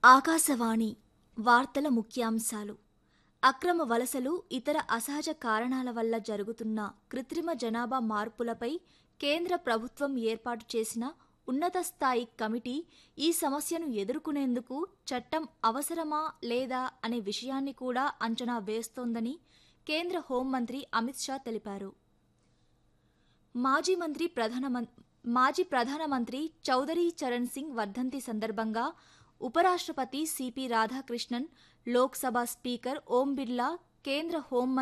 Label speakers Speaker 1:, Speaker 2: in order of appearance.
Speaker 1: ఆకాశవాణి వార్తల ముఖ్యాంశాలు అక్రమ వలసలు ఇతర అసహజ కారణాల వల్ల జరుగుతున్న కృత్రిమ జనాభా మార్పులపై కేంద్ర ప్రభుత్వం ఏర్పాటు చేసిన ఉన్నత స్థాయి కమిటీ ఈ సమస్యను ఎదుర్కొనేందుకు చట్టం అవసరమా లేదా అనే విషయాన్ని కూడా అంచనా వేస్తోందని కేంద్ర హోంమంత్రి అమిత్ షా తెలిపారు మాజీ మంత్రి ప్రధానమం మాజీ ప్రధానమంత్రి చౌదరి చరణ్ సింగ్ వర్ధంతి సందర్భంగా ఉపరాష్ట్రపతి సిపి రాధాకృష్ణన్ లోక్సభ స్పీకర్ ఓం బిర్లా కేంద్ర హోంమంత్రి